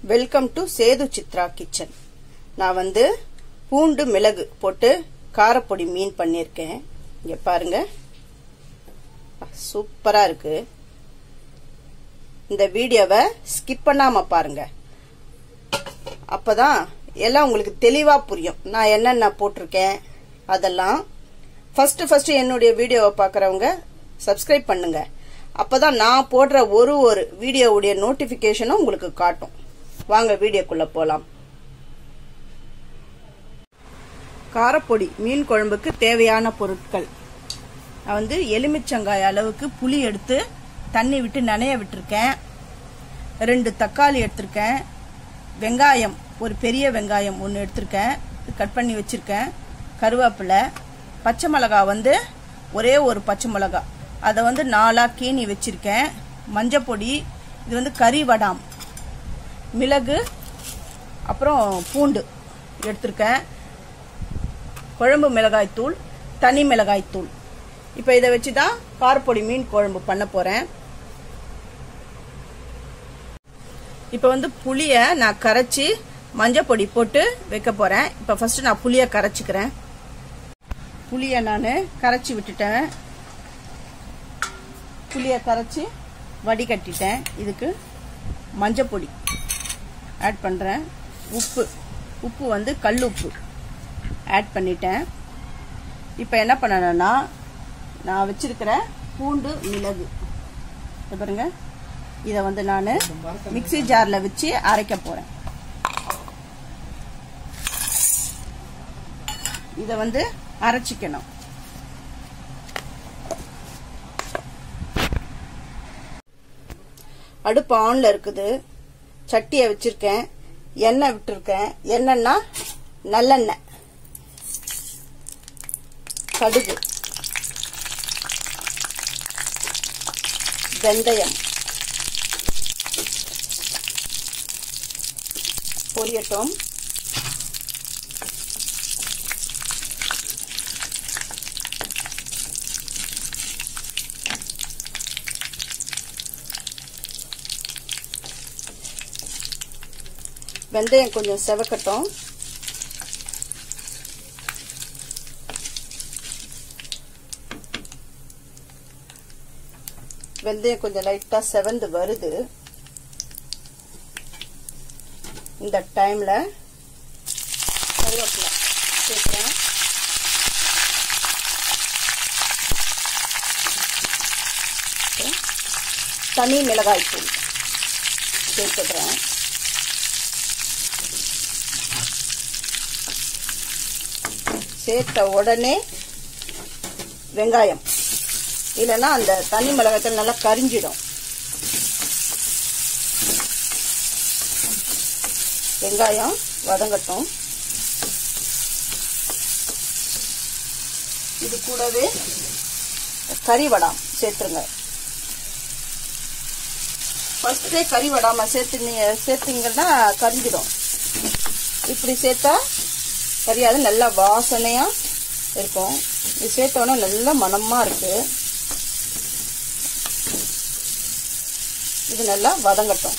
welcome to Sethu Chitra kitchen நான் வந்து பூண்டு மிளகு போட்டு காரப்பொடி மீன் பண்ணியிருக்கேன் இங்க பாருங்க சூப்பரா இருக்கு இந்த வீடியோவை ஸ்கிப் பண்ணாம பாருங்க அப்பதான் எல்லாம் உங்களுக்கு தெளிவா புரியும் நான் என்னென்ன போட்டிருக்கேன் அதெல்லாம் ஃபர்ஸ்ட் ஃபர்ஸ்ட் என்னுடைய வீடியோவை பார்க்குறவங்க சப்ஸ்கிரைப் பண்ணுங்க அப்பதான் நான் போடுற ஒரு ஒரு வீடியோவுடைய நோட்டிபிகேஷனும் உங்களுக்கு காட்டும் வாங்க வீடியோக்குள்ள போலாம் காரப்பொடி மீன் குழம்புக்கு தேவையான பொருட்கள் நான் வந்து எலுமிச்சங்காய் அளவுக்கு புளி எடுத்து தண்ணி விட்டு நனைய விட்டுருக்கேன் ரெண்டு தக்காளி எடுத்திருக்கேன் வெங்காயம் ஒரு பெரிய வெங்காயம் ஒன்று எடுத்திருக்கேன் கட் பண்ணி வச்சிருக்கேன் கருவேப்பிலை பச்சை மிளகா வந்து ஒரே ஒரு பச்சை மிளகா அதை வந்து நாலாக கீனி வச்சிருக்கேன் மஞ்சப்பொடி இது வந்து கறி வடாம் மிளகு அப்புறம் பூண்டு எடுத்திருக்கேன் குழம்பு மிளகாய் தூள் தனி மிளகாய் தூள் இப்போ இதை வச்சு தான் காரப்பொடி மீன் குழம்பு பண்ண போகிறேன் இப்போ வந்து புளியை நான் கரைச்சி மஞ்சள் பொடி போட்டு வைக்க போகிறேன் இப்போ ஃபர்ஸ்ட் நான் புளியை கரைச்சிக்கிறேன் புளியை நான் கரைச்சி விட்டுட்டேன் புளியை கரைச்சி வடிகட்டிட்டேன் இதுக்கு மஞ்சள் பொடி ஆட் பண்ணுறேன் உப்பு உப்பு வந்து கல் உப்பு ஆட் பண்ணிட்டேன் இப்போ என்ன பண்ணணும்னா நான் வச்சிருக்கிற பூண்டு மிளகு பாருங்க இதை வந்து நான் மிக்சி ஜாரில் வச்சு அரைக்க போகிறேன் இதை வந்து அரைச்சிக்கணும் அடுப்பு ஆன்ல இருக்குது சட்டியை வச்சிருக்கேன் எண்ணெய் விட்டுருக்கேன் எண்ணெய்னா நல்லெண்ணெய் கடுகு வெந்தயம் பொரியட்டும் வெந்தயம் கொஞ்சம் செவக்கட்டும் வெந்தயம் கொஞ்சம் லைட்டா செவந்து வருது இந்த டைம்ல கருவேப்பிலை சேர்க்கிறேன் தனி மிளகாய் தூள் சேர்த்துக்கிறேன் சேர்த்த உடனே வெங்காயம் இல்லைன்னா அந்த தனி மிளகாய்த்தல் நல்லா கரிஞ்சிடும் வெங்காயம் வதங்கட்டும் இது கூடவே கறி வடாம் சேர்த்துருங்க ஃபர்ஸ்டே கறி வடாம சேர்த்து சேர்த்தீங்கன்னா கரிஞ்சிடும் இப்படி சேர்த்தா கறியாது நல்லா வாசனையா இருக்கும் இது சேர்த்தோன்னா நல்ல மனமா இருக்கு இது நல்லா வதங்கட்டும்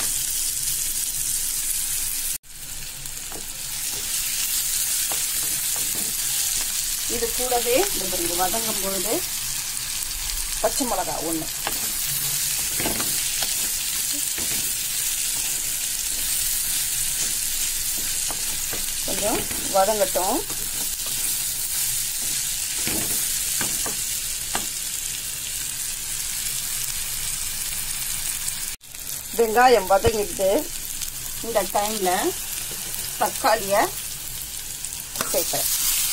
இது கூடவே இது வதங்கும் பொழுது பச்சை மிளகா ஒன்று கொஞ்சம் வதங்கட்டும் வெங்காயம் வதங்கிட்டு இந்த டைம்ல தக்காளிய சேர்க்கிறேன்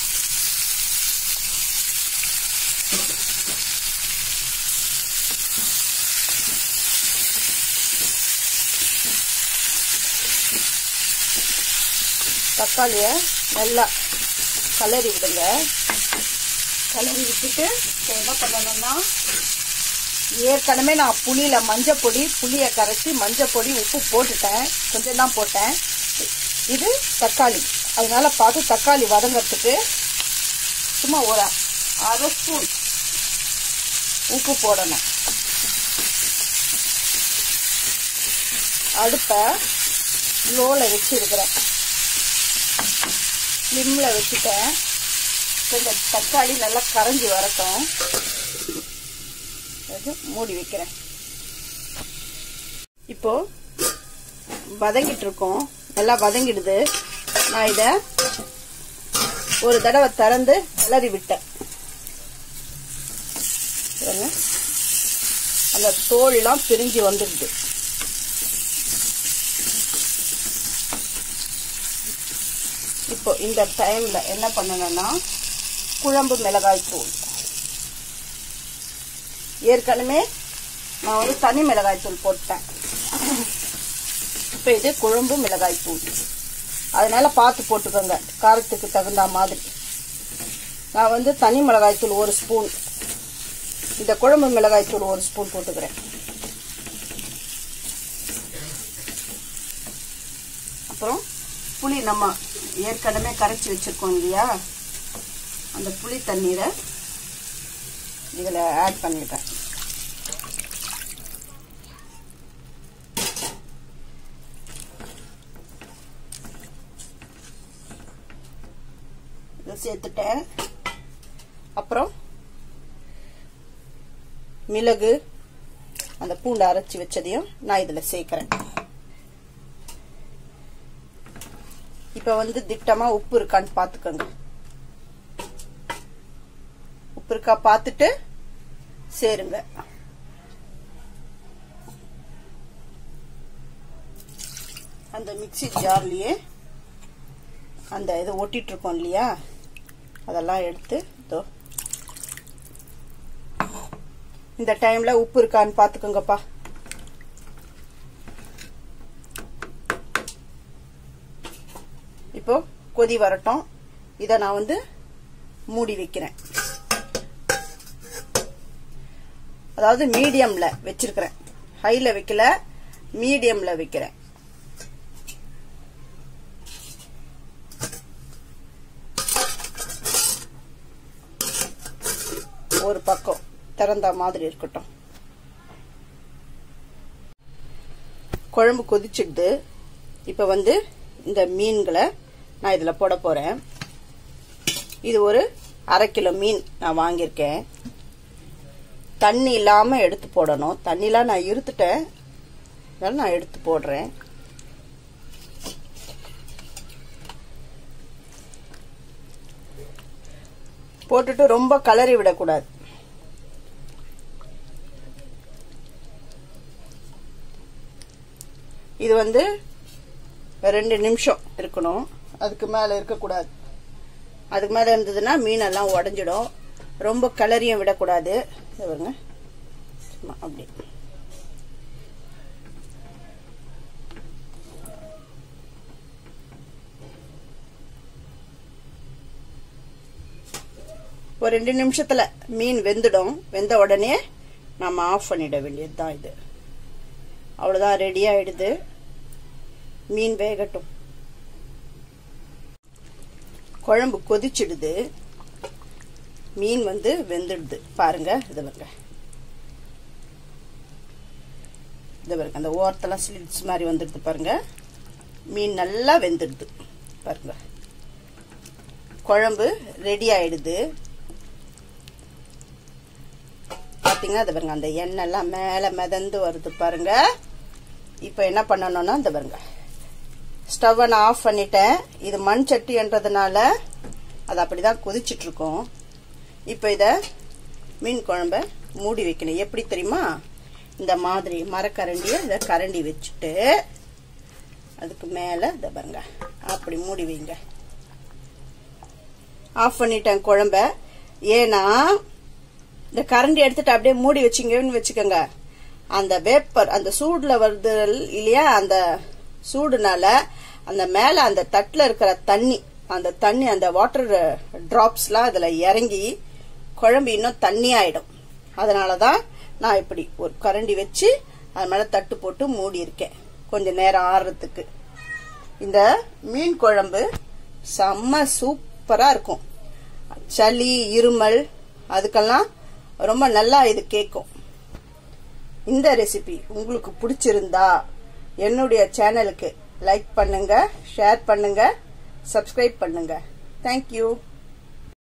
தக்காளிய நல்லா கலரி விடுங்க கலரி விட்டுட்டு என்ன பண்ணணும்னா ஏற்கனவே நான் புளியில மஞ்சள் பொடி புளியை கரைச்சி மஞ்சள் பொடி உப்பு போட்டுட்டேன் கொஞ்சம் தான் போட்டேன் இது தக்காளி அதனால பார்த்து தக்காளி வதங்கிறதுக்கு சும்மா ஒரு அரை ஸ்பூன் உப்பு போடணும் அடுப்பை லோவில் வச்சுருக்கிறேன் ஸ்லிம்மில் வச்சுட்டேன் இப்போ இந்த தக்காளி நல்லா கரைஞ்சி வரட்டும் அது மூடி வைக்கிறேன் இப்போ வதங்கிட்டு இருக்கோம் நல்லா வதங்கிடுது நான் இதை ஒரு தடவை திறந்து கிளறி விட்டேன் அந்த தோல்லாம் பிரிஞ்சு வந்துடுது இப்போ இந்த டைம்ல என்ன பண்ணணும்னா குழம்பு மிளகாய் தூள் ஏற்கனவே நான் வந்து தனி மிளகாய் தூள் போட்டேன் இப்போ இது குழம்பு மிளகாய் தூள் அதனால பார்த்து போட்டுக்கோங்க காரத்துக்கு தகுந்த மாதிரி நான் வந்து தனி மிளகாய் தூள் ஒரு ஸ்பூன் இந்த குழம்பு மிளகாய் தூள் ஒரு ஸ்பூன் போட்டுக்கிறேன் அப்புறம் புளி நம்ம ஏற்கனவே கரைச்சி வச்சிருக்கோம் இல்லையா அந்த புளி தண்ணீரை இதில் ஆட் பண்ணிடுறேன் இதை சேர்த்துட்டேன் அப்புறம் மிளகு அந்த பூண்டு அரைச்சி வச்சதையும் நான் இதில் சேர்க்குறேன் இப்போ வந்து திட்டமாக உப்பு இருக்கான்னு பார்த்துக்கோங்க உப்பு இருக்கா பார்த்துட்டு சேருங்க அந்த மிக்சி ஜார்லயே அந்த இது ஒட்டிட்டு இருக்கோம் இல்லையா அதெல்லாம் எடுத்து இதோ இந்த டைம்ல உப்பு இருக்கான்னு பாத்துக்கோங்கப்பா இப்போ கொதி வரட்டும் இதை நான் வந்து மூடி வைக்கிறேன் அதாவது மீடியம்ல வச்சிருக்கிறேன் ஹைல வைக்கல மீடியம்ல வைக்கிறேன் ஒரு பக்கம் திறந்த மாதிரி இருக்கட்டும் குழம்பு கொதிச்சிடுது இப்போ வந்து இந்த மீன்களை நான் இதில் போட போகிறேன் இது ஒரு அரை கிலோ மீன் நான் வாங்கியிருக்கேன் தண்ணி இல்லாமல் எடுத்து போடணும் தண்ணிலாம் நான் இருத்துட்டேன் அதனால நான் எடுத்து போடுறேன் போட்டுட்டு ரொம்ப கலரி விடக்கூடாது இது வந்து ரெண்டு நிமிஷம் இருக்கணும் அதுக்கு மேலே இருக்கக்கூடாது அதுக்கு மேலே இருந்ததுன்னா மீனெல்லாம் உடஞ்சிடும் ரொம்ப கலரியும் விடக்கூடாது பாருங்க சும்மா அப்படி ஒரு ரெண்டு நிமிஷத்துல மீன் வெந்துடும் வெந்த உடனே நம்ம ஆஃப் பண்ணிட வேண்டியது தான் இது அவ்வளோதான் ரெடி ஆயிடுது மீன் வேகட்டும் குழம்பு கொதிச்சிடுது மீன் வந்து வெந்துடுது பாருங்க இது பாருங்க இது பாருங்க அந்த ஓரத்தெல்லாம் ஸ்லிட்ஸ் மாதிரி வந்துடுது பாருங்க மீன் நல்லா வெந்துடுது பாருங்க குழம்பு ரெடி ஆயிடுது பார்த்தீங்கன்னா அது பாருங்க அந்த எண்ணெய்லாம் மேலே மிதந்து வருது பாருங்க இப்போ என்ன பண்ணணும்னா இந்த பாருங்க ஸ்டவ்வை நான் ஆஃப் பண்ணிட்டேன் இது மண் சட்டின்றதுனால அது அப்படிதான் கொதிச்சிட்டு இருக்கோம் இப்போ இதை மீன் குழம்ப மூடி வைக்கணும் எப்படி தெரியுமா இந்த மாதிரி மரக்கரண்டியை இதை கரண்டி வச்சுட்டு அதுக்கு மேலே இதை பாருங்க அப்படி மூடி வைங்க ஆஃப் பண்ணிட்டேன் குழம்ப ஏன்னா இந்த கரண்டி எடுத்துட்டு அப்படியே மூடி வச்சிங்கன்னு வச்சுக்கோங்க அந்த வேப்பர் அந்த சூடுல வருது இல்லையா அந்த சூடுனால அந்த மேல அந்த தட்டுல இருக்கிற தண்ணி அந்த தண்ணி அந்த வாட்டர் டிராப்ஸ்லாம் அதுல இறங்கி குழம்பு இன்னும் தண்ணி ஆயிடும் அதனாலதான் நான் இப்படி ஒரு கரண்டி வச்சு அது மேல தட்டு போட்டு மூடி இருக்கேன் கொஞ்ச நேரம் ஆறுறதுக்கு இந்த மீன் குழம்பு செம்ம சூப்பரா இருக்கும் சளி இருமல் அதுக்கெல்லாம் ரொம்ப நல்லா இது கேட்கும் இந்த ரெசிபி உங்களுக்கு பிடிச்சிருந்தா என்னுடைய சேனலுக்கு லைக் பண்ணுங்க ஷேர் பண்ணுங்க சப்ஸ்கிரைப் பண்ணுங்க தேங்க்யூ